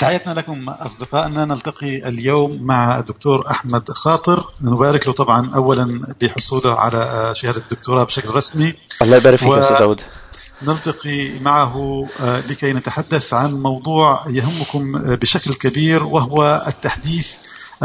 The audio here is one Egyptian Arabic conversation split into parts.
تحياتنا لكم أصدقائنا نلتقي اليوم مع الدكتور أحمد خاطر نبارك له طبعا أولا بحصوله على شهادة الدكتوراه بشكل رسمي الله يبارك فيك يا أستاذ عود نلتقي معه لكي نتحدث عن موضوع يهمكم بشكل كبير وهو التحديث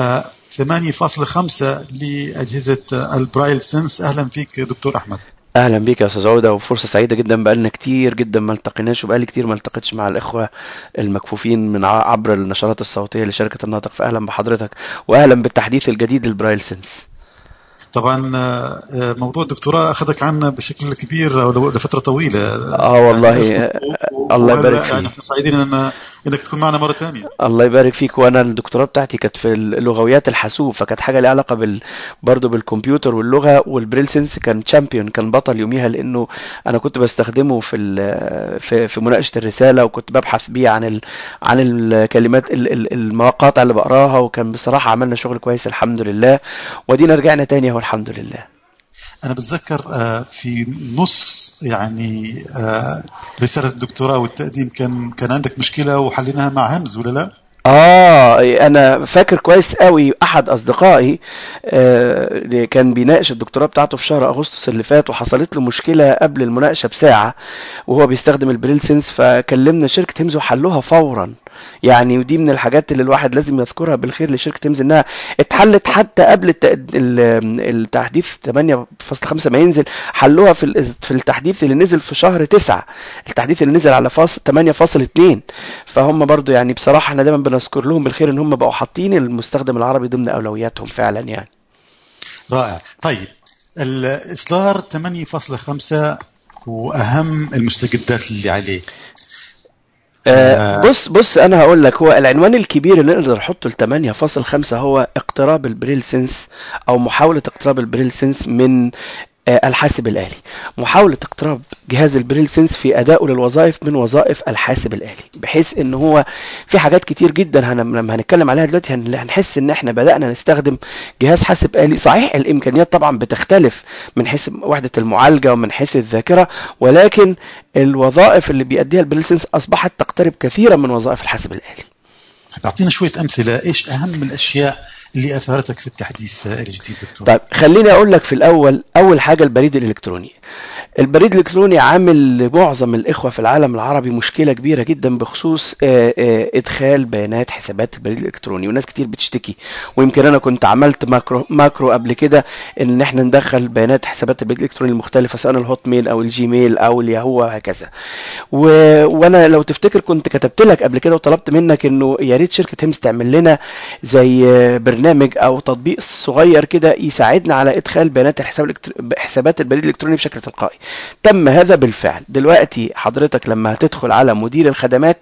8.5 لأجهزة البرايل سنس أهلا فيك دكتور أحمد اهلا بيك يا استاذ عوده وفرصه سعيده جدا بقالنا كتير جدا ما التقيناش وبقالي كتير ما التقيتش مع الاخوه المكفوفين من عبر النشرات الصوتيه لشركه الناطق فاهلا بحضرتك واهلا بالتحديث الجديد للبرايل سنس طبعا موضوع الدكتوراه اخذك عنا بشكل كبير لفتره طويله اه والله يعني الله يبارك فيك يعني احنا سعيدين ان انك تكون معنا مره ثانيه الله يبارك فيك وانا الدكتوراه بتاعتي كانت في اللغويات الحاسوب فكانت حاجه ليها علاقه بال برضه بالكمبيوتر واللغه والبريل سنس كان تشامبيون كان بطل يوميها لانه انا كنت بستخدمه في في, في مناقشه الرساله وكنت ببحث بيه عن ال... عن الكلمات المقاطع اللي بقراها وكان بصراحه عملنا شغل كويس الحمد لله ودينا رجعنا تاني اهو الحمد لله انا بتذكر في نص يعني رساله الدكتوراه والتقديم كان كان عندك مشكله وحليناها مع همز ولا لا؟ اه انا فاكر كويس قوي احد اصدقائي آه كان بيناقش الدكتوراه بتاعته في شهر اغسطس اللي فات وحصلت له مشكله قبل المناقشه بساعه وهو بيستخدم البريل سنس فكلمنا شركه همز وحلوها فورا يعني ودي من الحاجات اللي الواحد لازم يذكرها بالخير لشركه همز انها اتحلت حتى قبل التحديث 8.5 ما ينزل حلوها في في التحديث اللي نزل في شهر 9 التحديث اللي نزل على فاصل 8.2 فهم برضو يعني بصراحه احنا دايما بنذكر لهم بالخير ان هم بقوا حاطين المستخدم العربي ضمن اولوياتهم فعلا يعني رائع طيب الاصدار 8.5 واهم المستجدات اللي عليه آه بص بص انا هقول لك هو العنوان الكبير اللي نقدر نحطه ل 8.5 هو اقتراب البريل سنس او محاوله اقتراب البريل سنس من الحاسب الآلي محاولة اقتراب جهاز البريل سنس في أدائه للوظائف من وظائف الحاسب الآلي بحيث ان هو في حاجات كتير جدا لما هنتكلم عليها دلوقتي هنحس ان احنا بدأنا نستخدم جهاز حاسب آلي صحيح الإمكانيات طبعا بتختلف من حيث وحدة المعالجة ومن حيث الذاكرة ولكن الوظائف اللي بيأديها البريل سنس أصبحت تقترب كثيرا من وظائف الحاسب الآلي اعطينا شويه امثله ايش اهم الاشياء اللي اثارتك في التحديث الجديد دكتور طيب خليني اقول لك في الاول اول حاجه البريد الالكتروني البريد الالكتروني عامل لمعظم الاخوه في العالم العربي مشكله كبيره جدا بخصوص ادخال بيانات حسابات البريد الالكتروني وناس كتير بتشتكي ويمكن انا كنت عملت ماكرو ماكرو قبل كده ان احنا ندخل بيانات حسابات البريد الالكتروني المختلفه سواء الهوت ميل او الجيميل او الياهو وهكذا و... وانا لو تفتكر كنت كتبت لك قبل كده وطلبت منك انه يا ريت شركه هيمس تعمل لنا زي برنامج او تطبيق صغير كده يساعدنا على ادخال بيانات الحساب حسابات البريد الالكتروني بشكل تلقائي تم هذا بالفعل دلوقتي حضرتك لما هتدخل على مدير الخدمات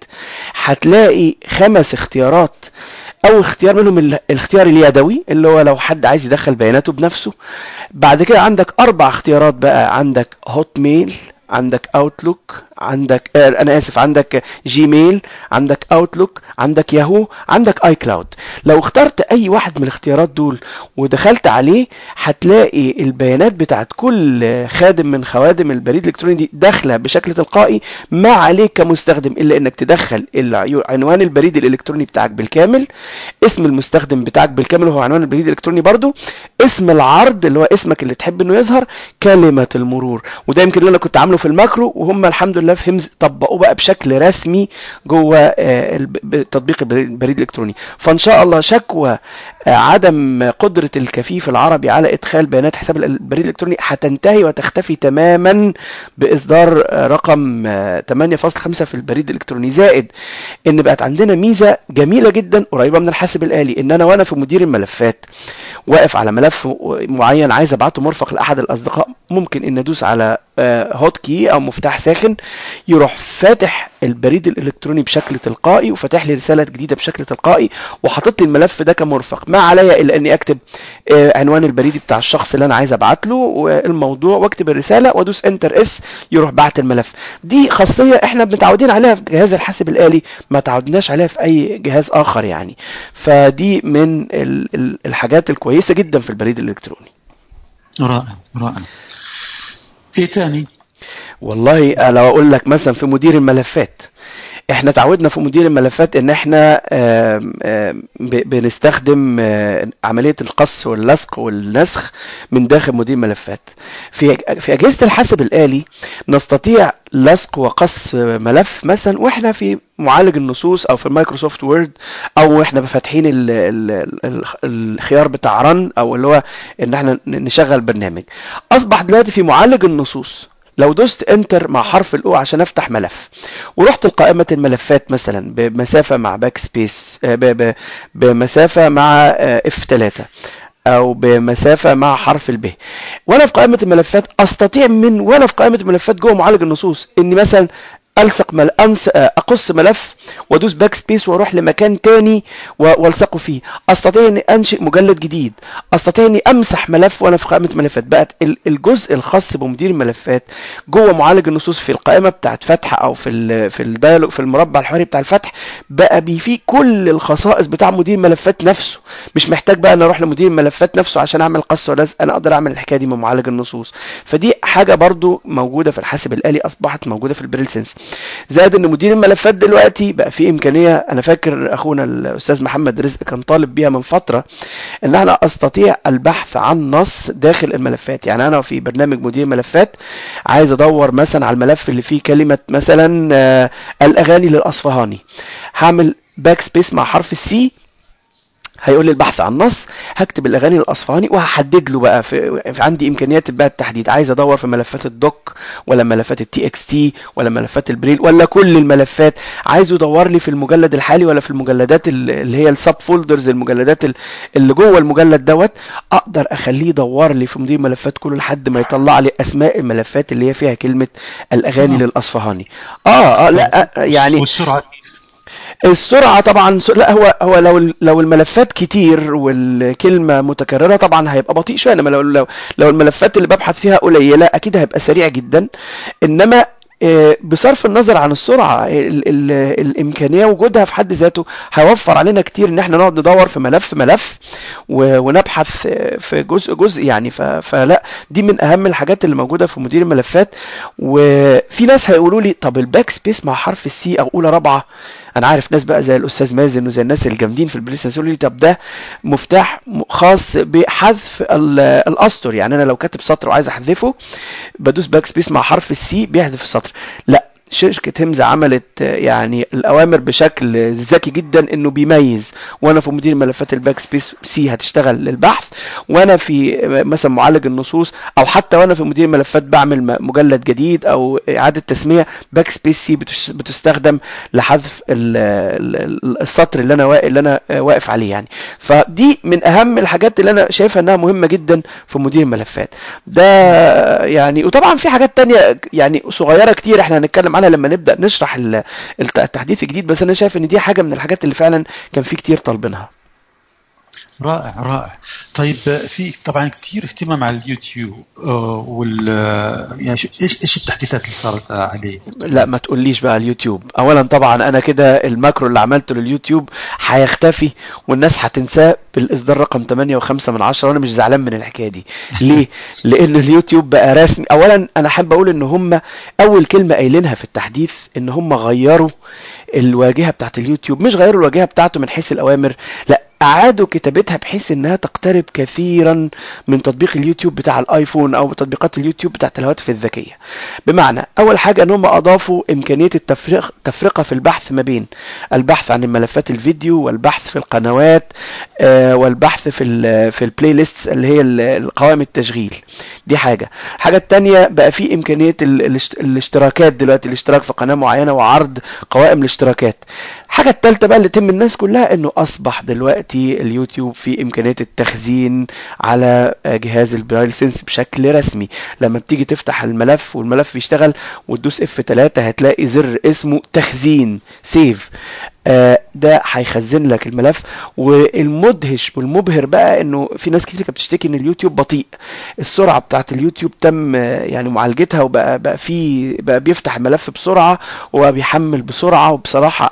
هتلاقي خمس اختيارات اول اختيار منهم الاختيار اليدوي اللي هو لو حد عايز يدخل بياناته بنفسه بعد كده عندك اربع اختيارات بقى عندك هوت ميل عندك اوتلوك عندك آه انا اسف عندك جيميل عندك اوتلوك عندك ياهو عندك اي كلاود لو اخترت اي واحد من الاختيارات دول ودخلت عليه هتلاقي البيانات بتاعت كل خادم من خوادم البريد الالكتروني دي داخله بشكل تلقائي ما عليك كمستخدم الا انك تدخل عنوان البريد الالكتروني بتاعك بالكامل اسم المستخدم بتاعك بالكامل وهو عنوان البريد الالكتروني برضو اسم العرض اللي هو اسمك اللي تحب انه يظهر كلمه المرور وده يمكن اللي انا كنت عامله في الماكرو وهم الحمد لله في همز طبقوه بقى بشكل رسمي جوه تطبيق البريد الالكتروني فان شاء الله شكوى عدم قدرة الكفيف العربي على ادخال بيانات حساب البريد الالكتروني هتنتهي وتختفي تماما باصدار رقم 8.5 في البريد الالكتروني زائد ان بقت عندنا ميزة جميلة جدا قريبة من الحاسب الالي ان انا وانا في مدير الملفات واقف على ملف معين عايز ابعته مرفق لاحد الاصدقاء ممكن ان ادوس على هوت كي او مفتاح ساخن يروح فاتح البريد الالكتروني بشكل تلقائي وفاتح لي رساله جديده بشكل تلقائي وحاطط لي الملف ده كمرفق ما عليا الا اني اكتب عنوان البريد بتاع الشخص اللي انا عايز ابعت له والموضوع واكتب الرساله وادوس انتر اس يروح بعت الملف دي خاصيه احنا متعودين عليها في جهاز الحاسب الالي ما تعودناش عليها في اي جهاز اخر يعني فدي من الحاجات الكويسه جدا في البريد الالكتروني رائع رائع ايه تاني والله لو اقول لك مثلا في مدير الملفات احنا تعودنا في مدير الملفات ان احنا آم، آم، ب- بنستخدم آه، عمليه القص واللصق والنسخ من داخل مدير الملفات في في اجهزه الحاسب الالي نستطيع لصق وقص ملف مثلا واحنا في معالج النصوص او في مايكروسوفت وورد او احنا فاتحين ال- ال- ال- الخيار بتاع رن او اللي هو ان احنا نشغل برنامج اصبح دلوقتي في معالج النصوص لو دوست انتر مع حرف الاو عشان افتح ملف ورحت لقائمة الملفات مثلا بمسافة مع باك سبيس آه، ب- ب- بمسافة مع اف 3 او بمسافة مع حرف الب وانا في قائمة الملفات استطيع من وانا في قائمة الملفات جوه معالج النصوص اني مثلا الصق مل... أنس... اقص ملف وادوس باك سبيس واروح لمكان تاني و- والصقه فيه استطيع اني انشئ مجلد جديد استطيع اني امسح ملف وانا في قائمه ملفات بقت ال- الجزء الخاص بمدير الملفات جوه معالج النصوص في القائمه بتاعت فتح او في ال في الديالوج في المربع الحواري بتاع الفتح بقى بي فيه كل الخصائص بتاع مدير الملفات نفسه مش محتاج بقى ان اروح لمدير الملفات نفسه عشان اعمل قص ولزق انا اقدر اعمل الحكايه دي من معالج النصوص فدي حاجه برضو موجوده في الحاسب الالي اصبحت موجوده في البريل سنس زائد ان مدير الملفات دلوقتي بقى في امكانيه انا فاكر اخونا الاستاذ محمد رزق كان طالب بيها من فتره ان انا استطيع البحث عن نص داخل الملفات يعني انا في برنامج مدير ملفات عايز ادور مثلا على الملف اللي فيه كلمه مثلا آه، الاغاني للاصفهاني هعمل باك سبيس مع حرف السي هيقول لي البحث عن نص هكتب الاغاني الاصفهاني وهحدد له بقى في, في عندي امكانيات بقى التحديد عايز ادور في ملفات الدوك ولا ملفات التي اكس تي ولا ملفات البريل ولا كل الملفات عايزه يدور لي في المجلد الحالي ولا في المجلدات ال- اللي هي السب فولدرز المجلدات ال- اللي جوه المجلد دوت اقدر اخليه يدور لي في مدير ملفات كله لحد ما يطلع لي اسماء الملفات اللي هي فيها كلمه الاغاني تمام. للاصفهاني اه اه لا آه، يعني والسرعه السرعة طبعا س- لا هو هو لو لو الملفات كتير والكلمة متكررة طبعا هيبقى بطيء شوية انما لو لو لو الملفات اللي ببحث فيها قليلة اكيد هيبقى سريع جدا انما آه، بصرف النظر عن السرعة ال ال الإمكانية وجودها في حد ذاته هيوفر علينا كتير إن احنا نقعد ندور في ملف ملف و- ونبحث آه، في جزء جزء يعني ف- فلا دي من أهم الحاجات اللي موجودة في مدير الملفات وفي ناس هيقولوا لي طب الباك سبيس مع حرف السي أو أولى رابعة انا عارف ناس بقى زي الاستاذ مازن وزي الناس الجامدين في البلاي ستيشن يقولوا لي طب ده مفتاح م- خاص بحذف ال- الاسطر يعني انا لو كاتب سطر وعايز احذفه بدوس باك سبيس مع حرف السي بيحذف السطر لا شركة همزة عملت آه، يعني الأوامر بشكل ذكي جدا إنه بيميز وأنا في مدير ملفات الباك سبيس سي هتشتغل للبحث وأنا في آه، مثلا معالج النصوص أو حتى وأنا في مدير ملفات بعمل م- مجلد جديد أو إعادة تسمية باك سبيس سي بتش- بتستخدم لحذف ال- ال- ال- السطر اللي أنا واقف اللي أنا آه، واقف عليه يعني فدي من أهم الحاجات اللي أنا شايفها إنها مهمة جدا في مدير الملفات ده يعني وطبعا في حاجات تانية يعني صغيرة كتير احنا هنتكلم عنها لما نبدأ نشرح ال- الت- التحديث الجديد بس انا شايف ان دي حاجة من الحاجات اللي فعلا كان في كتير طالبينها رائع رائع طيب في طبعا كثير اهتمام على اليوتيوب آه، وال آه، يعني شو- ايش ايش التحديثات اللي صارت عليه؟ لا ما تقوليش بقى اليوتيوب اولا طبعا انا كده الماكرو اللي عملته لليوتيوب هيختفي والناس هتنساه بالاصدار رقم 8 و5 من 10 وانا مش زعلان من الحكايه دي ليه لان اليوتيوب بقى رسمي اولا انا حابب اقول ان هم اول كلمه قايلينها في التحديث ان هم غيروا الواجهه بتاعت اليوتيوب مش غيروا الواجهه بتاعته من حيث الاوامر لا اعادوا كتابتها بحيث انها تقترب كثيرا من تطبيق اليوتيوب بتاع الايفون او تطبيقات اليوتيوب بتاعت الهواتف الذكيه بمعنى اول حاجه ان هم اضافوا امكانيه التفرقه تفرقه في البحث ما بين البحث عن الملفات الفيديو والبحث في القنوات آه، والبحث في ال في البلاي ليست اللي هي ال- القوائم التشغيل دي حاجه الحاجه الثانيه بقى في امكانيه ال- الاشت- الاشتراكات دلوقتي الاشتراك في قناه معينه وعرض قوائم الاشتراكات الحاجه الثالثه بقى اللي تم الناس كلها انه اصبح دلوقتي اليوتيوب في امكانيه التخزين على آه، جهاز البرايل سنس بشكل رسمي لما بتيجي تفتح الملف والملف يشتغل وتدوس اف 3 هتلاقي زر اسمه تخزين سيف آه، ده هيخزن لك الملف والمدهش والمبهر بقى انه في ناس كتير كانت بتشتكي ان اليوتيوب بطيء السرعه بتاعت اليوتيوب تم آه، يعني معالجتها وبقى بقى في بقى بيفتح الملف بسرعه وبيحمل بسرعه وبصراحه انا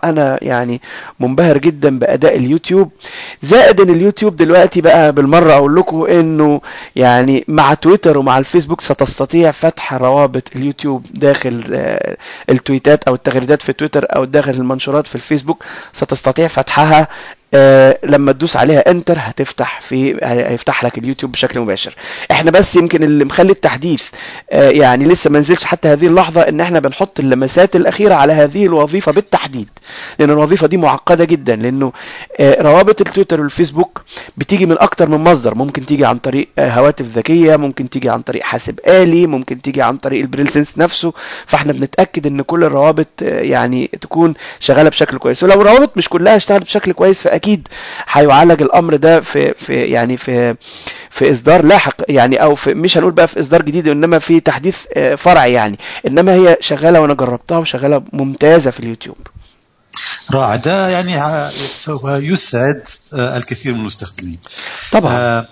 يعني منبهر جدا باداء اليوتيوب زائد ان اليوتيوب دلوقتي بقى بالمره اقول لكم انه يعني مع تويتر ومع الفيسبوك ستستطيع فتح روابط اليوتيوب داخل آه، التويتات او التغريدات في تويتر او داخل المنشورات في الفيسبوك ستستطيع فتحها آه، لما تدوس عليها انتر هتفتح في هيفتح لك اليوتيوب بشكل مباشر احنا بس يمكن اللي مخلي التحديث آه، يعني لسه ما نزلش حتى هذه اللحظه ان احنا بنحط اللمسات الاخيره على هذه الوظيفه بالتحديد لان الوظيفه دي معقده جدا لانه آه، روابط التويتر والفيسبوك بتيجي من اكتر من مصدر ممكن تيجي عن طريق آه، هواتف ذكيه ممكن تيجي عن طريق حاسب آلي ممكن تيجي عن طريق البريل سنس نفسه فاحنا بنتاكد ان كل الروابط آه، يعني تكون شغاله بشكل كويس ولو الروابط مش كلها اشتغلت بشكل كويس فاكيد هيعالج الامر ده في في يعني في في اصدار لاحق يعني او في مش هنقول بقى في اصدار جديد انما في تحديث آه، فرعي يعني انما هي شغاله وانا جربتها وشغاله ممتازه في اليوتيوب رائع ده يعني ه- سوف يسعد آه، الكثير من المستخدمين طبعا آه،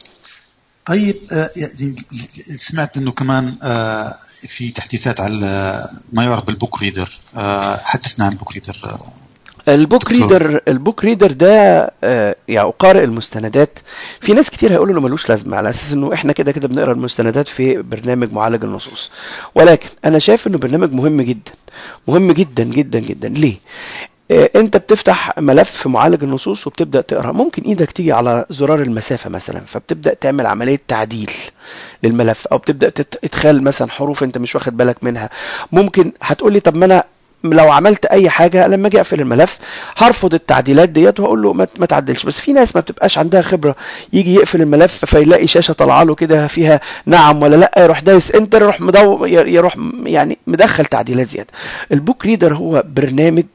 طيب آه، يعني سمعت انه كمان آه، في تحديثات على ما يعرف بالبوك ريدر آه، حدثنا عن البوك ريدر آه، البوك دكتور. ريدر البوك ريدر ده آه، يعني قارئ المستندات في ناس كتير هيقولوا انه ملوش لازمه على اساس انه احنا كده كده بنقرا المستندات في برنامج معالج النصوص ولكن انا شايف انه برنامج مهم جدا مهم جدا جدا جدا ليه آه، انت بتفتح ملف في معالج النصوص وبتبدا تقرا ممكن ايدك تيجي على زرار المسافه مثلا فبتبدا تعمل عمليه تعديل للملف او بتبدا تت- ادخال مثلا حروف انت مش واخد بالك منها ممكن هتقولي طب ما انا لو عملت اي حاجه لما اجي اقفل الملف هرفض التعديلات ديت وهقول له ما ما تعدلش بس في ناس ما بتبقاش عندها خبره يجي يقفل الملف فيلاقي شاشه طالعه له كده فيها نعم ولا لا يروح دايس انتر يروح مدو يروح يعني مدخل تعديلات زياده البوك ريدر هو برنامج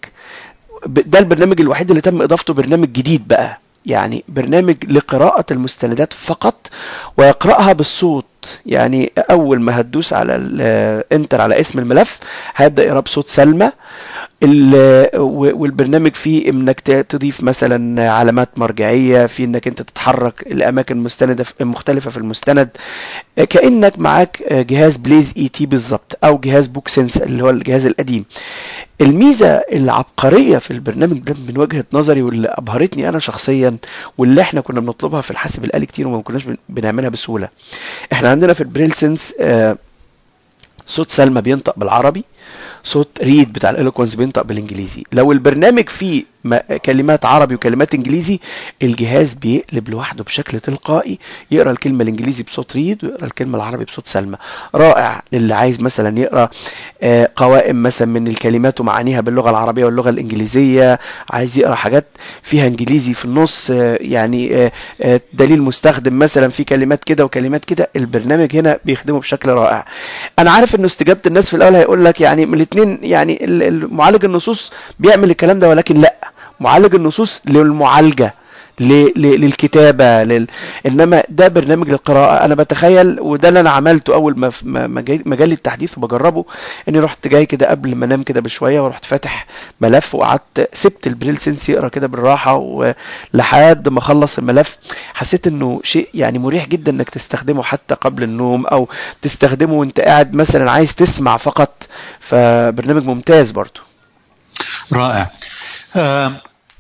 ب- ده البرنامج الوحيد اللي تم اضافته برنامج جديد بقى يعني برنامج لقراءة المستندات فقط ويقرأها بالصوت يعني أول ما هتدوس على الانتر على اسم الملف هيبدأ يقرأ بصوت سلمى ال- و- والبرنامج فيه انك ت- تضيف مثلا علامات مرجعيه في انك انت تتحرك الاماكن المستنده في- المختلفه في المستند كانك معاك جهاز بليز اي تي بالظبط او جهاز بوك سنس اللي هو الجهاز القديم الميزه العبقريه في البرنامج ده من وجهه نظري واللي ابهرتني انا شخصيا واللي احنا كنا بنطلبها في الحاسب الالي كتير وما كناش بن- بنعملها بسهوله احنا عندنا في البريل سنس آه، صوت سلمى بينطق بالعربي صوت ريد بتاع الالوكونس بينطق بالانجليزي لو البرنامج فيه م- كلمات عربي وكلمات انجليزي الجهاز بيقلب لوحده بشكل تلقائي يقرا الكلمه الانجليزي بصوت ريد ويقرا الكلمه العربي بصوت سلمى رائع للي عايز مثلا يقرا آه، قوائم مثلا من الكلمات ومعانيها باللغه العربيه واللغه الانجليزيه عايز يقرا حاجات فيها انجليزي في النص آه، يعني آه، آه، دليل مستخدم مثلا في كلمات كده وكلمات كده البرنامج هنا بيخدمه بشكل رائع انا عارف انه استجابه الناس في الاول هيقول لك يعني من الاثنين يعني ال- ال- معالج النصوص بيعمل الكلام ده ولكن لا معالج النصوص للمعالجه ل- ل- للكتابه لل... انما ده برنامج للقراءه انا بتخيل وده اللي انا عملته اول ما ما ما جاي- ما جالي التحديث وبجربه اني رحت جاي كده قبل ما انام كده بشويه ورحت فاتح ملف وقعدت سبت البريل سنس يقرا كده بالراحه ولحد ما خلص الملف حسيت انه شيء يعني مريح جدا انك تستخدمه حتى قبل النوم او تستخدمه وانت قاعد مثلا عايز تسمع فقط فبرنامج ممتاز برضو رائع آه،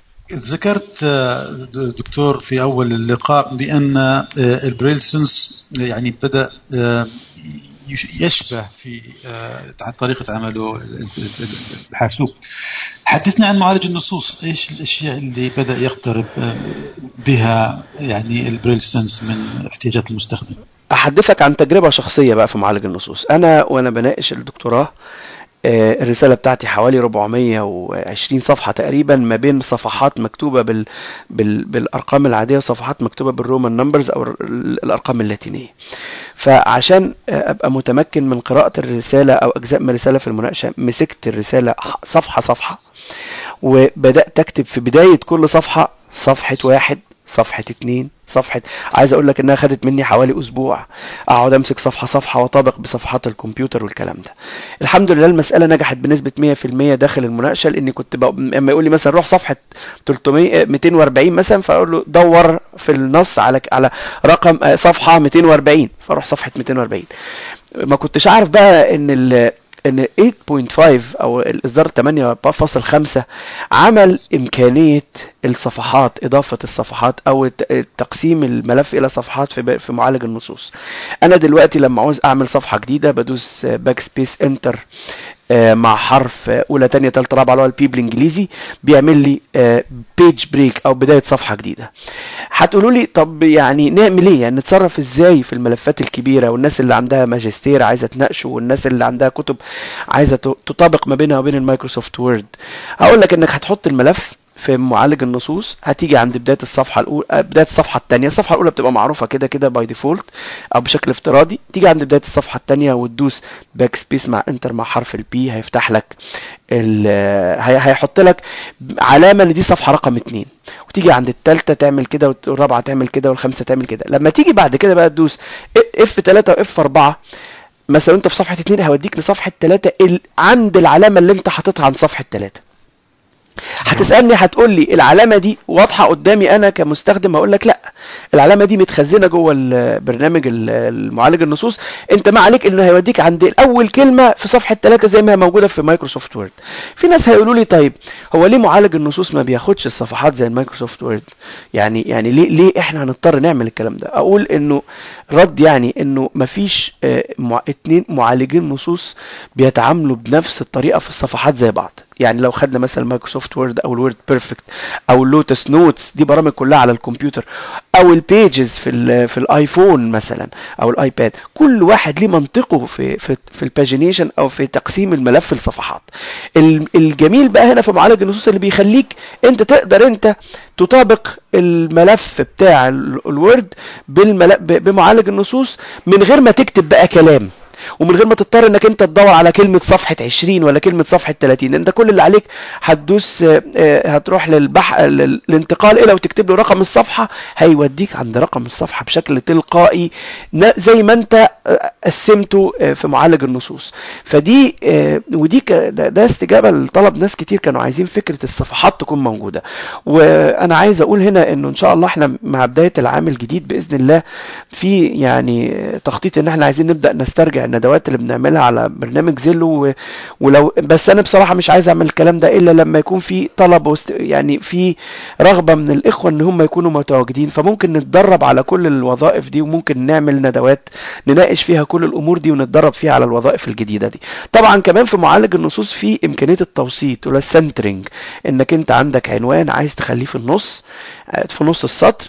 ذكرت آه، دكتور في اول اللقاء بان آه، البريل سنس يعني بدا آه، يش- يشبه في آه، طريقه عمله الحاسوب حدثنا عن معالج النصوص ايش الاشياء اللي بدا يقترب آه، بها يعني البريل سنس من احتياجات المستخدم احدثك عن تجربه شخصيه بقى في معالج النصوص انا وانا بناقش الدكتوراه آه، الرساله بتاعتي حوالي 420 صفحه تقريبا ما بين صفحات مكتوبه بال... بال... بالارقام العاديه وصفحات مكتوبه بالرومان نمبرز او ال- الارقام اللاتينيه فعشان آه، ابقى متمكن من قراءه الرساله او اجزاء من الرساله في المناقشه مسكت الرساله ح- صفحه صفحه وبدات اكتب في بدايه كل صفحه صفحه واحد صفحة اتنين صفحة عايز اقول لك انها خدت مني حوالي اسبوع اقعد امسك صفحة صفحة واطابق بصفحات الكمبيوتر والكلام ده الحمد لله المسألة نجحت بنسبة 100% داخل المناقشة لاني كنت بق... اما يقول لي مثلا روح صفحة 300 240 مثلا فاقول له دور في النص على على رقم آه، صفحة 240 فاروح صفحة 240 ما كنتش عارف بقى ان ال... ان 8.5 او الاصدار 8.5 عمل امكانيه الصفحات اضافه الصفحات او ت- تقسيم الملف الى صفحات في في معالج النصوص انا دلوقتي لما عاوز اعمل صفحه جديده بدوس باك سبيس انتر مع حرف آه، اولى تانية تالتة رابعة اللي هو البي بالانجليزي بيعمل لي بيج بريك او بداية صفحة جديدة هتقولوا لي طب يعني نعمل ايه يعني نتصرف ازاي في الملفات الكبيرة والناس اللي عندها ماجستير عايزة تناقشه والناس اللي عندها كتب عايزة ت- تطابق ما بينها وبين المايكروسوفت وورد هقول لك انك هتحط الملف في معالج النصوص هتيجي عند بدايه الصفحه الاولى آه، بدايه الصفحه الثانيه الصفحه الاولى بتبقى معروفه كده كده باي ديفولت او بشكل افتراضي تيجي عند بدايه الصفحه الثانيه وتدوس باك سبيس مع انتر مع حرف البي هيفتح لك ال- هي- هيحط لك علامه ان دي صفحه رقم اتنين وتيجي عند الثالثه تعمل كده والرابعه تعمل كده والخامسه تعمل كده لما تيجي بعد كده بقى تدوس اف 3 واف 4 مثلا انت في صفحه اتنين هوديك لصفحه 3 عند العلامه اللي انت حاططها عند صفحه 3 هتسالني هتقول لي العلامه دي واضحه قدامي انا كمستخدم هقول لك لا العلامه دي متخزنه جوه البرنامج ال- المعالج النصوص انت ما عليك انه هيوديك عند اول كلمه في صفحه 3 زي ما هي موجوده في مايكروسوفت وورد في ناس هيقولوا لي طيب هو ليه معالج النصوص ما بياخدش الصفحات زي المايكروسوفت وورد يعني يعني ليه ليه احنا هنضطر نعمل الكلام ده اقول انه رد يعني انه مفيش آه، مع اتنين معالجين نصوص بيتعاملوا بنفس الطريقه في الصفحات زي بعض يعني لو خدنا مثلا مايكروسوفت وورد او الوورد بيرفكت او اللوتس نوتس دي برامج كلها على الكمبيوتر او البيجز في ال في الايفون مثلا او الايباد كل واحد ليه منطقه في في في الباجينيشن او في تقسيم الملف لصفحات ال- الجميل بقى هنا في معالج النصوص اللي بيخليك انت تقدر انت تطابق الملف بتاع ال- الوورد بالمل- ب- بمعالج النصوص من غير ما تكتب بقى كلام ومن غير ما تضطر انك انت تدور على كلمة صفحة 20 ولا كلمة صفحة 30 انت كل اللي عليك هتدوس آه، آه، هتروح للبح لل- الانتقال الى وتكتب له رقم الصفحة هيوديك عند رقم الصفحة بشكل تلقائي ن- زي ما انت آه، قسمته آه، في معالج النصوص فدي آه، ودي ك- ده ده استجابة لطلب ناس كتير كانوا عايزين فكرة الصفحات تكون موجودة وانا عايز اقول هنا انه ان شاء الله احنا مع بداية العام الجديد باذن الله في يعني تخطيط ان احنا عايزين نبدا نسترجع الندوات اللي بنعملها على برنامج زيلو و- ولو بس انا بصراحه مش عايز اعمل الكلام ده الا لما يكون في طلب وست يعني في رغبه من الاخوه ان هم يكونوا متواجدين فممكن نتدرب على كل الوظائف دي وممكن نعمل ندوات نناقش فيها كل الامور دي ونتدرب فيها على الوظائف الجديده دي طبعا كمان في معالج النصوص في امكانيه التوسيط ولا السنترنج انك انت عندك عنوان عايز تخليه في النص في نص السطر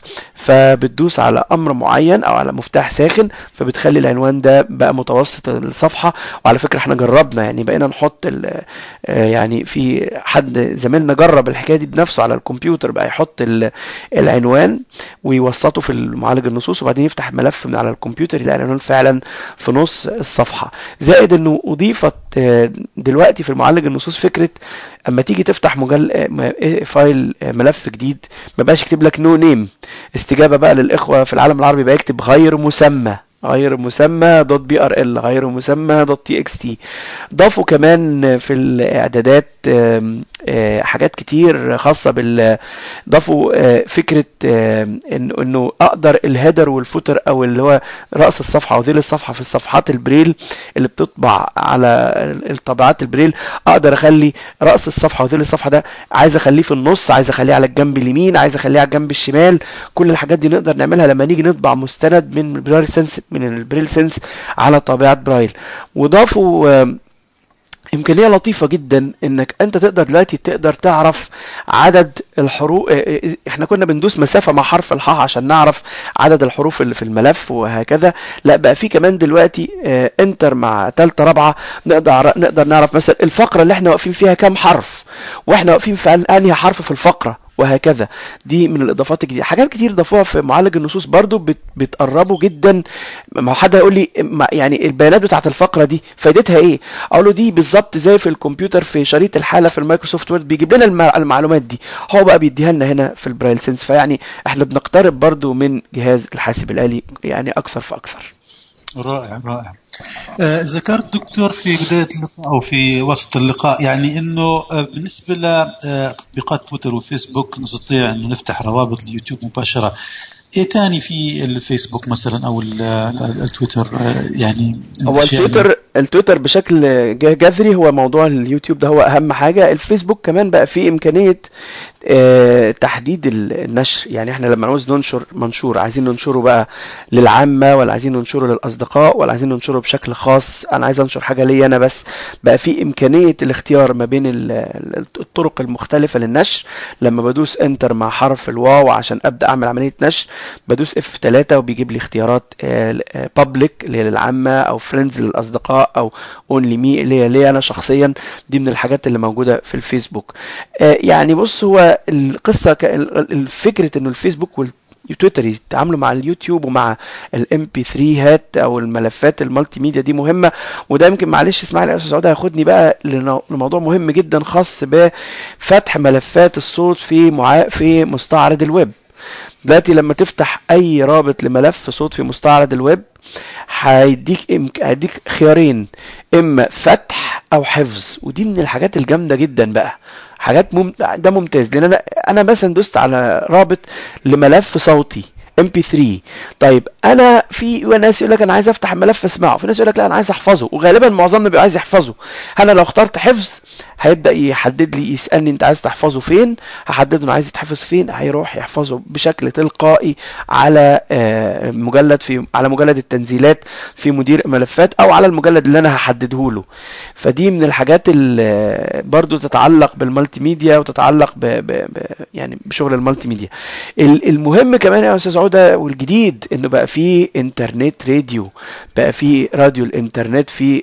فبتدوس على امر معين او على مفتاح ساخن فبتخلي العنوان ده بقى متوسط الصفحه وعلى فكره احنا جربنا يعني بقينا نحط ال- آه يعني في حد زميلنا جرب الحكايه دي بنفسه على الكمبيوتر بقى يحط ال- العنوان ويوسطه في معالج النصوص وبعدين يفتح ملف من على الكمبيوتر يلاقي العنوان فعلا في نص الصفحه زائد انه اضيفت آه، دلوقتي في معالج النصوص فكره اما تيجي تفتح مجل آه، م- آه، فايل آه، ملف جديد ما بقاش يكتب لك نو نيم استجابه بقى للاخوه في العالم العربي بقى يكتب غير مسمى غير مسمى دوت بي ار ال غير مسمى دوت تي اكس تي ضافوا كمان في الاعدادات آم، آه، حاجات كتير خاصه بال ضافوا آه، فكره آم، انه انه اقدر الهيدر والفوتر او اللي هو راس الصفحه او ذيل الصفحه في الصفحات البريل اللي بتطبع على الطابعات البريل اقدر اخلي راس الصفحه وذيل الصفحه ده عايز اخليه في النص عايز اخليه على الجنب اليمين عايز اخليه على الجنب الشمال كل الحاجات دي نقدر نعملها لما نيجي نطبع مستند من البرايل سنس من البريل سنس على طابعات برايل وضافوا آم، امكانيه لطيفه جدا انك انت تقدر دلوقتي تقدر تعرف عدد الحروف احنا كنا بندوس مسافه مع حرف الحاء عشان نعرف عدد الحروف اللي في الملف وهكذا لا بقى في كمان دلوقتي اه، انتر مع ثالثه رابعه نقدر نقدر نعرف مثلا الفقره اللي احنا واقفين فيها كام حرف واحنا واقفين في أن- انهي حرف في الفقره وهكذا دي من الاضافات الجديده حاجات كتير ضافوها في معالج النصوص برضو بت بتقربوا جدا ما هو حد هيقول لي ما- يعني البيانات بتاعت الفقره دي فايدتها ايه اقول له دي بالظبط زي في الكمبيوتر في شريط الحاله في المايكروسوفت وورد بيجيب لنا المع- المعلومات دي هو بقى بيديها لنا هنا في البرايل سنس فيعني احنا بنقترب برضو من جهاز الحاسب الالي يعني اكثر فاكثر رائع رائع آه، ذكرت دكتور في بداية اللقاء أو في وسط اللقاء يعني أنه آه، بالنسبة لتطبيقات تويتر وفيسبوك نستطيع أنه نفتح روابط اليوتيوب مباشرة ايه تاني في الفيسبوك مثلا او التويتر يعني هو التويتر التويتر بشكل جذري هو موضوع اليوتيوب ده هو اهم حاجه الفيسبوك كمان بقى فيه امكانيه تحديد النشر يعني احنا لما نعوز ننشر منشور عايزين ننشره بقى للعامه ولا عايزين ننشره للاصدقاء ولا عايزين ننشره بشكل خاص انا عايز انشر حاجه ليا انا بس بقى في امكانيه الاختيار ما بين الطرق المختلفه للنشر لما بدوس انتر مع حرف الواو عشان ابدا اعمل عمليه نشر بدوس اف 3 وبيجيب لي اختيارات بابليك للعامه او فريندز للاصدقاء او اونلي مي اللي هي ليا انا شخصيا دي من الحاجات اللي موجوده في الفيسبوك يعني بص هو القصه فكره انه الفيسبوك والتويتر يتعاملوا مع اليوتيوب ومع الام بي 3 هات او الملفات المالتي ميديا دي مهمه وده يمكن معلش اسمح لي يا استاذ سعود هياخدني بقى لموضوع مهم جدا خاص بفتح ملفات الصوت في معا... في مستعرض الويب دلوقتي لما تفتح اي رابط لملف صوت في مستعرض الويب هيديك هيديك خيارين اما فتح او حفظ ودي من الحاجات الجامده جدا بقى حاجات مم... ده ممتاز لان انا انا مثلا دوست على رابط لملف صوتي ام بي 3 طيب انا في ناس يقول لك انا عايز افتح الملف اسمعه في ناس يقول لك لا انا عايز احفظه وغالبا معظمنا بيبقى عايز يحفظه انا لو اخترت حفظ هيبدا يحدد لي يسالني انت عايز تحفظه فين هحدد له عايز يتحفظ فين هيروح يحفظه بشكل تلقائي على مجلد في على مجلد التنزيلات في مدير ملفات او على المجلد اللي انا هحدده له فدي من الحاجات اللي برضو تتعلق بالمالتي ميديا وتتعلق ب ب ب يعني بشغل المالتي ميديا المهم كمان يا استاذ عوده والجديد انه بقى في انترنت راديو بقى في راديو الانترنت في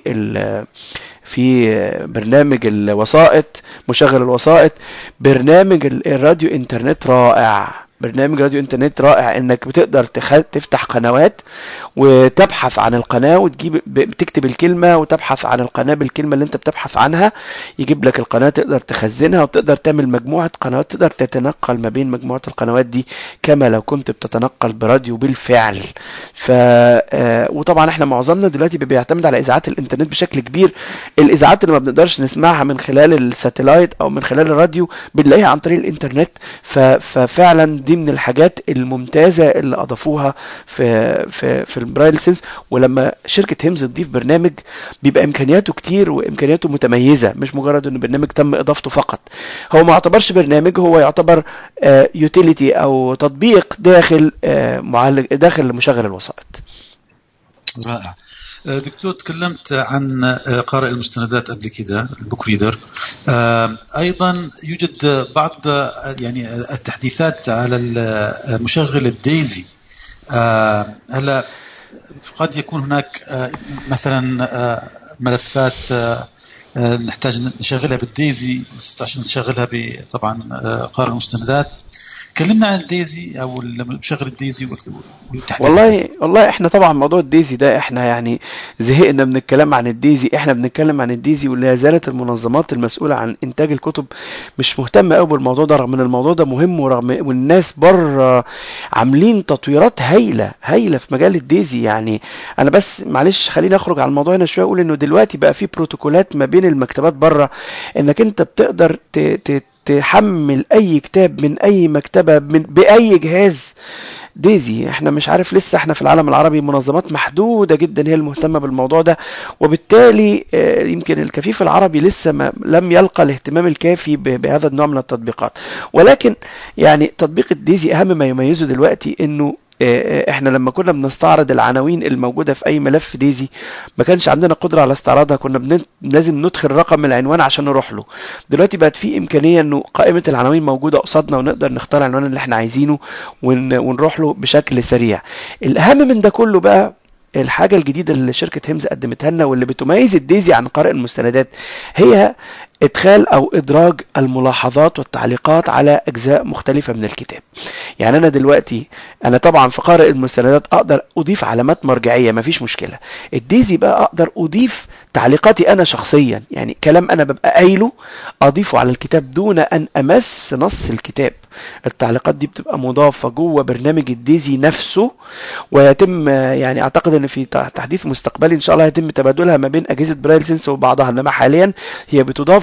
في برنامج الوسائط مشغل الوسائط برنامج الراديو انترنت رائع برنامج راديو انترنت رائع انك بتقدر تفتح قنوات وتبحث عن القناة وتجيب بتكتب الكلمة وتبحث عن القناة بالكلمة اللي انت بتبحث عنها يجيب لك القناة تقدر تخزنها وتقدر تعمل مجموعة قنوات تقدر تتنقل ما بين مجموعة القنوات دي كما لو كنت بتتنقل براديو بالفعل ف وطبعا احنا معظمنا دلوقتي بيعتمد على اذاعات الانترنت بشكل كبير الاذاعات اللي ما بنقدرش نسمعها من خلال الساتلايت او من خلال الراديو بنلاقيها عن طريق الانترنت ففعلا دي من الحاجات الممتازة اللي اضافوها في في في البرايل سينس ولما شركه هيمز تضيف برنامج بيبقى امكانياته كتير وامكانياته متميزه مش مجرد انه برنامج تم اضافته فقط هو ما يعتبرش برنامج هو يعتبر يوتيليتي او تطبيق داخل معالج داخل مشغل الوسائط رائع دكتور تكلمت عن قارئ المستندات قبل كده البوك ريدر ايضا يوجد بعض يعني التحديثات على مشغل الديزي هلا قد يكون هناك مثلا ملفات نحتاج نشغلها بالديزي عشان نشغلها طبعا قارئ المستندات كلمنا عن الديزي او مشغل الديزي والتحديثات والله والله احنا طبعا موضوع الديزي ده احنا يعني زهقنا من الكلام عن الديزي احنا بنتكلم عن الديزي ولا زالت المنظمات المسؤوله عن انتاج الكتب مش مهتمه قوي بالموضوع ده رغم ان الموضوع ده مهم ورغم والناس بره عاملين تطويرات هايله هايله في مجال الديزي يعني انا بس معلش خليني اخرج على الموضوع هنا شويه اقول انه دلوقتي بقى في بروتوكولات ما بين المكتبات بره انك انت بتقدر ت ت تحمل اي كتاب من اي مكتبه من باي جهاز ديزي احنا مش عارف لسه احنا في العالم العربي منظمات محدوده جدا هي المهتمه بالموضوع ده وبالتالي يمكن الكفيف العربي لسه ما لم يلقى الاهتمام الكافي بهذا النوع من التطبيقات ولكن يعني تطبيق الديزي اهم ما يميزه دلوقتي انه احنا لما كنا بنستعرض العناوين الموجوده في اي ملف ديزي ما كانش عندنا قدره على استعراضها كنا بن... لازم ندخل رقم العنوان عشان نروح له دلوقتي بقت في امكانيه انه قائمه العناوين موجوده قصادنا ونقدر نختار العنوان اللي احنا عايزينه ون... ونروح له بشكل سريع الاهم من ده كله بقى الحاجة الجديدة اللي شركة هيمز قدمتها لنا واللي بتميز الديزي عن قارئ المستندات هي ادخال او ادراج الملاحظات والتعليقات على اجزاء مختلفة من الكتاب يعني انا دلوقتي انا طبعا في قارئ المستندات اقدر اضيف علامات مرجعية مفيش مشكلة الديزي بقى اقدر اضيف تعليقاتي انا شخصيا يعني كلام انا ببقى قايله اضيفه على الكتاب دون ان امس نص الكتاب التعليقات دي بتبقى مضافة جوه برنامج الديزي نفسه ويتم يعني اعتقد ان في تحديث مستقبلي ان شاء الله يتم تبادلها ما بين اجهزة برايل سينس وبعضها انما حاليا هي بتضاف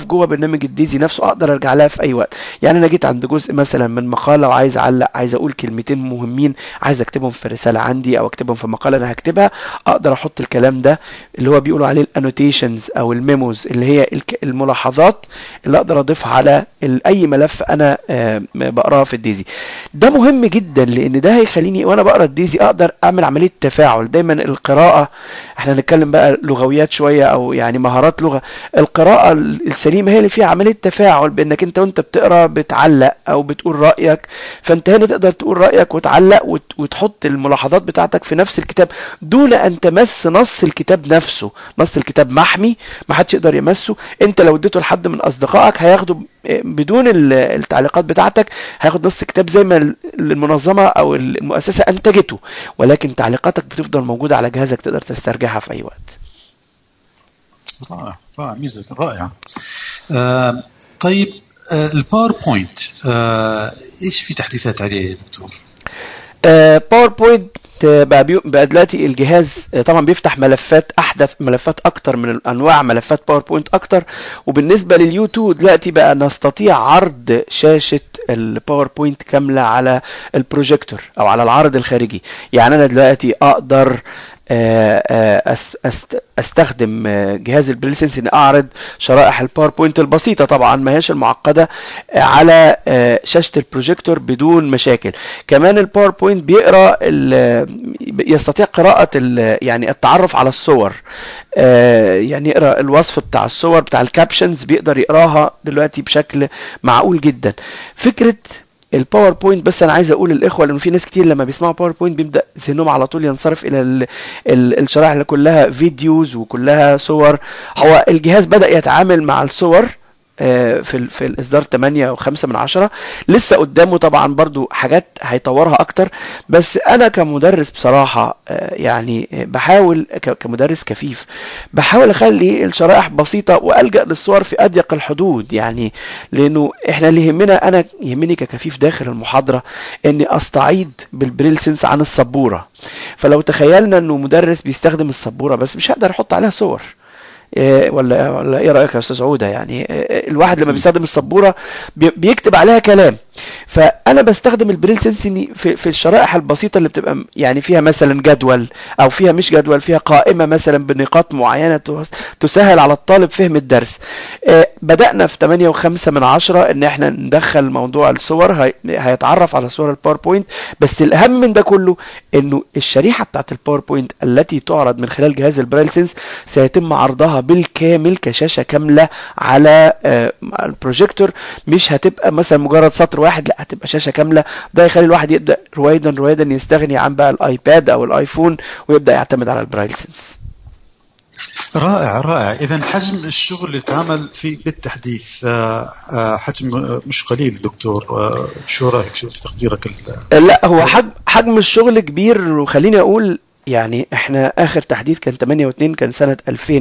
اقف جوه برنامج الديزي نفسه اقدر ارجع لها في اي وقت يعني انا جيت عند جزء مثلا من مقاله وعايز اعلق عايز اقول كلمتين مهمين عايز اكتبهم في رساله عندي او اكتبهم في مقاله انا هكتبها اقدر احط الكلام ده اللي هو بيقولوا عليه الانوتيشنز او الميموز اللي هي الك- الملاحظات اللي اقدر اضيفها على ال- اي ملف انا آه، بقراه في الديزي ده مهم جدا لان ده هيخليني وانا بقرا الديزي اقدر اعمل عمليه تفاعل دايما القراءه احنا هنتكلم بقى لغويات شويه او يعني مهارات لغه القراءه السليمه هي اللي فيها عمليه تفاعل بانك انت وانت بتقرا بتعلق او بتقول رايك فانت هنا تقدر تقول رايك وتعلق وت- وتحط الملاحظات بتاعتك في نفس الكتاب دون ان تمس نص الكتاب نفسه نص الكتاب محمي ما حدش يقدر يمسه انت لو اديته لحد من اصدقائك هياخده بدون ال- التعليقات بتاعتك هياخد نص الكتاب زي ما ال- المنظمه او المؤسسه انتجته ولكن تعليقاتك بتفضل موجوده على جهازك تقدر تسترجعها في اي وقت رائع رائع ميزه رائعه آه طيب آه الباوربوينت آه ايش في تحديثات عليه يا دكتور؟ باوربوينت بقى, بيو- بقى دلوقتي الجهاز آه، طبعا بيفتح ملفات احدث ملفات اكتر من انواع ملفات باوربوينت اكتر وبالنسبه لليوتيوب دلوقتي بقى نستطيع عرض شاشه الباوربوينت كامله على البروجيكتور او على العرض الخارجي يعني انا دلوقتي اقدر آه، آه، أس- أست- استخدم آه، جهاز البريسنس ان اعرض شرائح الباوربوينت البسيطه طبعا ما هيش المعقده آه، على آه، شاشه البروجيكتور بدون مشاكل كمان الباوربوينت بيقرا ال- يستطيع قراءه ال- يعني التعرف على الصور آه، يعني يقرا الوصف بتاع الصور بتاع الكابشنز بيقدر يقراها دلوقتي بشكل معقول جدا فكره الباوربوينت بس انا عايز اقول للاخوه لانه في ناس كتير لما بيسمعوا باوربوينت بيبدا ذهنهم على طول ينصرف الى ال ال الشرائح اللي كلها فيديوز وكلها صور هو الجهاز بدا يتعامل مع الصور آه، في ال- في الاصدار 8 و5 من عشرة لسه قدامه طبعا برضو حاجات هيطورها اكتر بس انا كمدرس بصراحه آه، يعني آه، بحاول ك- كمدرس كفيف بحاول اخلي الشرائح بسيطه والجا للصور في اضيق الحدود يعني لانه احنا اللي يهمنا انا يهمني ككفيف داخل المحاضره اني استعيد بالبريل سنس عن السبوره فلو تخيلنا انه مدرس بيستخدم السبوره بس مش هقدر احط عليها صور إيه ولا ولا ايه رايك يا استاذ عوده يعني إيه الواحد لما بيستخدم السبوره بي- بيكتب عليها كلام فانا بستخدم البريل سنسني في, في الشرائح البسيطه اللي بتبقى م- يعني فيها مثلا جدول او فيها مش جدول فيها قائمه مثلا بنقاط معينه تس- تسهل على الطالب فهم الدرس آه، بدانا في 8 و5 من عشرة ان احنا ندخل موضوع الصور هي- هيتعرف على صور الباوربوينت بس الاهم من ده كله انه الشريحه بتاعت الباوربوينت التي تعرض من خلال جهاز البرايل سنس سيتم عرضها بالكامل كشاشه كامله على آه، البروجيكتور مش هتبقى مثلا مجرد سطر واحد لا هتبقى شاشه كامله ده يخلي الواحد يبدا رويدا رويدا يستغني عن بقى الايباد او الايفون ويبدا يعتمد على البرايل سنس رائع رائع اذا حجم الشغل اللي اتعمل في بالتحديث آه، آه، حجم آه، مش قليل دكتور آه، شو رايك شو في تقديرك ال- لا هو حجم حجم الشغل كبير وخليني اقول يعني احنا اخر تحديث كان 8 و2 كان سنة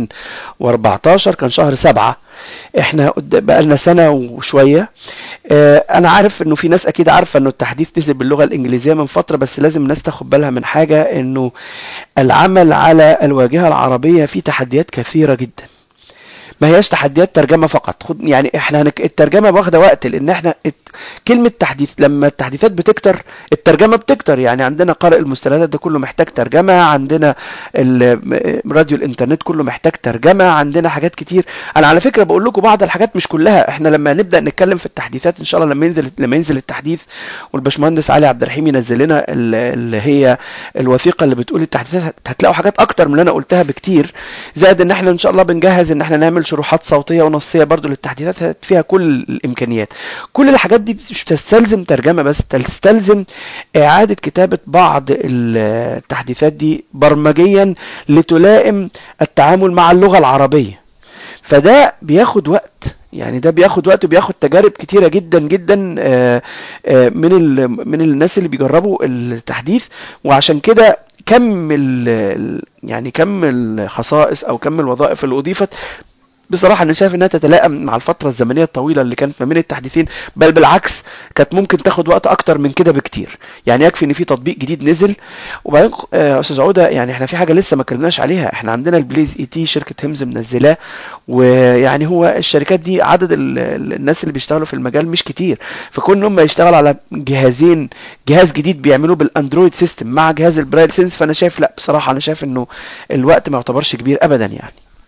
2014 كان شهر 7 احنا قد- بقالنا سنة وشوية اه انا عارف انه في ناس اكيد عارفة انه التحديث نزل باللغة الانجليزية من فترة بس لازم الناس تاخد بالها من حاجة انه العمل على الواجهة العربية فيه تحديات كثيرة جدا ما هياش تحديات ترجمه فقط خد يعني احنا هنك... الترجمه واخده وقت لان احنا الت... كلمه تحديث لما التحديثات بتكتر الترجمه بتكتر يعني عندنا قارئ المستندات ده كله محتاج ترجمه عندنا ال- راديو الانترنت كله محتاج ترجمه عندنا حاجات كتير انا على فكره بقول لكم بعض الحاجات مش كلها احنا لما نبدا نتكلم في التحديثات ان شاء الله لما ينزل لما ينزل التحديث والباشمهندس علي عبد الرحيم ينزل لنا ال- اللي هي الوثيقه اللي بتقول التحديثات هتلاقوا حاجات اكتر من اللي انا قلتها بكتير زائد ان احنا ان شاء الله بنجهز ان احنا نعمل شروحات صوتيه ونصيه برضو للتحديثات فيها كل الامكانيات كل الحاجات دي مش بتستلزم ترجمه بس بتستلزم اعاده كتابه بعض التحديثات دي برمجيا لتلائم التعامل مع اللغه العربيه فده بياخد وقت يعني ده بياخد وقت وبياخد تجارب كتيره جدا جدا آه، آه، من ال- من الناس اللي بيجربوا التحديث وعشان كده كم ال- ال- يعني كم الخصائص او كم الوظائف اللي اضيفت بصراحه انا شايف انها تتلائم مع الفتره الزمنيه الطويله اللي كانت ما بين التحديثين بل بالعكس كانت ممكن تاخد وقت اكتر من كده بكتير يعني يكفي ان في تطبيق جديد نزل وبعدين آه، استاذ عوده يعني احنا في حاجه لسه ما اتكلمناش عليها احنا عندنا البليز اي تي شركه هيمز منزلاه ويعني هو الشركات دي عدد ال- ال- الناس اللي بيشتغلوا في المجال مش كتير فكون ان هم يشتغلوا على جهازين جهاز جديد بيعملوه بالاندرويد سيستم مع جهاز البرايل سينس فانا شايف لا بصراحه انا شايف انه الوقت ما يعتبرش كبير ابدا يعني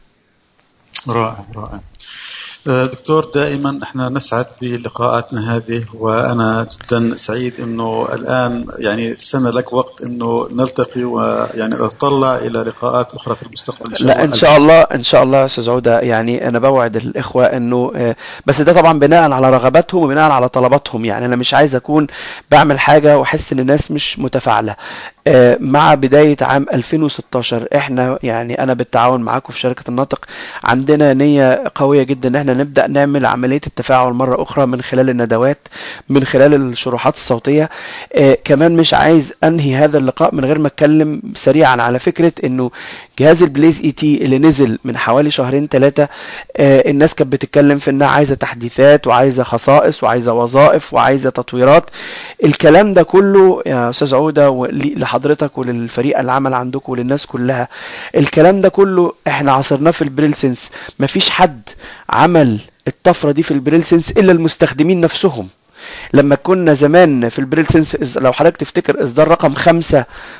رائع رائع آه، دكتور دائما احنا نسعد بلقاءاتنا هذه وانا جدا سعيد انه الان يعني سنة لك وقت انه نلتقي ويعني نتطلع الى لقاءات اخرى في المستقبل ان شاء لا الله ان شاء الله ان شاء الله يا استاذ عوده يعني انا بوعد الاخوه انه آه، بس ده طبعا بناء على رغباتهم وبناء على طلباتهم يعني انا مش عايز اكون بعمل حاجه واحس ان الناس مش متفاعله آه، مع بدايه عام 2016 احنا يعني انا بالتعاون معاكم في شركه الناطق عندنا نيه قويه جدا ان احنا نبدا نعمل عمليه التفاعل مره اخرى من خلال الندوات من خلال الشروحات الصوتيه آه، كمان مش عايز انهي هذا اللقاء من غير ما اتكلم سريعا على فكره انه جهاز البليز اي تي اللي نزل من حوالي شهرين ثلاثه الناس كانت بتتكلم في انها عايزه تحديثات وعايزه خصائص وعايزه وظائف وعايزه تطويرات الكلام ده كله يا استاذ عوده ولي- لحضرتك وللفريق العمل عندكم وللناس كلها الكلام ده كله احنا عصرناه في البريل سنس مفيش حد عمل الطفره دي في البريل سنس الا المستخدمين نفسهم لما كنا زمان في البريل سنس إز- لو حضرتك تفتكر اصدار رقم 5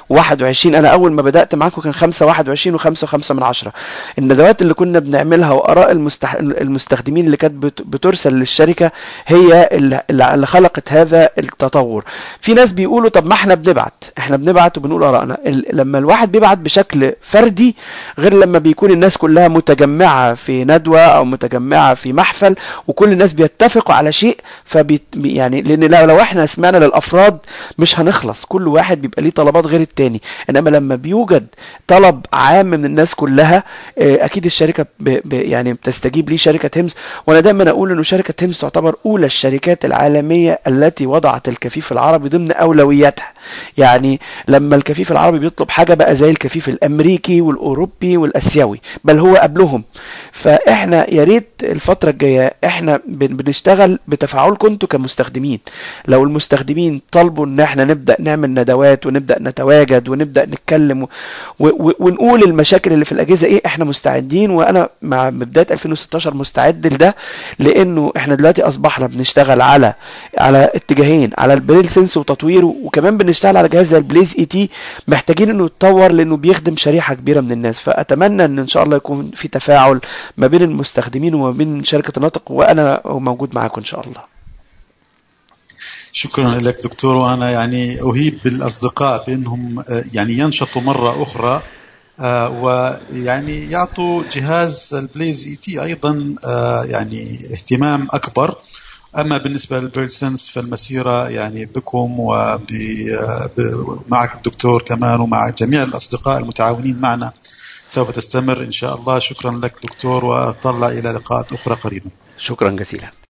21 انا اول ما بدات معاكم كان 5 21 و5 5 من 10 الندوات اللي كنا بنعملها واراء المستح... المستخدمين اللي كانت بت... بترسل للشركه هي اللي اللي خلقت هذا التطور في ناس بيقولوا طب ما احنا بنبعت احنا بنبعت وبنقول ارائنا ال... لما الواحد بيبعت بشكل فردي غير لما بيكون الناس كلها متجمعه في ندوه او متجمعه في محفل وكل الناس بيتفقوا على شيء فبي يعني لان لو لو احنا سمعنا للافراد مش هنخلص كل واحد بيبقى ليه طلبات غير التاني انما لما بيوجد طلب عام من الناس كلها آه، اكيد الشركه ب ب يعني بتستجيب ليه شركه هيمز وانا دايما اقول انه شركه هيمز تعتبر اولى الشركات العالميه التي وضعت الكفيف العربي ضمن اولوياتها يعني لما الكفيف العربي بيطلب حاجه بقى زي الكفيف الامريكي والاوروبي والاسيوي بل هو قبلهم فاحنا يا ريت الفتره الجايه احنا بن- بنشتغل بتفاعلكم انتوا كمستخدمين لو المستخدمين طلبوا ان احنا نبدا نعمل ندوات ونبدا نتواجد ونبدا نتكلم و... و... ونقول المشاكل اللي في الاجهزه ايه احنا مستعدين وانا مع بدايه 2016 مستعد لده لانه احنا دلوقتي اصبحنا بنشتغل على على اتجاهين على البريل سنس وتطويره وكمان بنشتغل على جهاز زي البليز اي تي محتاجين انه يتطور لانه بيخدم شريحه كبيره من الناس فاتمنى ان ان شاء الله يكون في تفاعل ما بين المستخدمين وما بين شركه الناطق وانا موجود معاكم ان شاء الله شكرا لك دكتور وانا يعني اهيب بالاصدقاء بانهم آه، يعني ينشطوا مره اخرى آه، ويعني يعطوا جهاز البليز اي تي ايضا آه، يعني اهتمام اكبر اما بالنسبه للبريل سنس فالمسيره يعني بكم ومعك الدكتور كمان ومع جميع الاصدقاء المتعاونين معنا سوف تستمر ان شاء الله شكرا لك دكتور واطلع الى لقاءات اخرى قريبا شكرا جزيلا